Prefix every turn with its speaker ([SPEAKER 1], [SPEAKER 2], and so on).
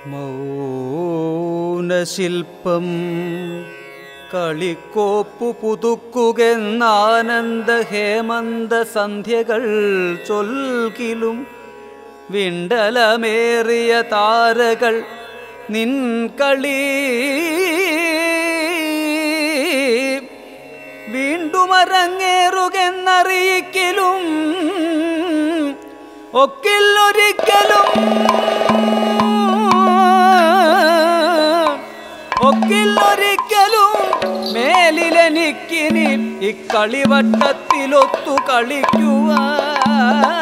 [SPEAKER 1] മൗനശില്പം കളിക്കോപ്പു പുതുക്കുകെന്നാനന്ദ ഹേമന്ത സന്ധ്യകൾ ചൊൽകിലും വിണ്ടലമേറിയ താരകൾ നിൻ കളി വീണ്ടുമരങ്ങേറുകെന്നറിയിക്കലും ഒക്കില്ലൊരിക്കലും ഒക്കില്ലൊരിക്കലും മേലിലെനിക്കിനി ഇക്കളിവട്ടത്തിലൊത്തു കളിക്കുവാൻ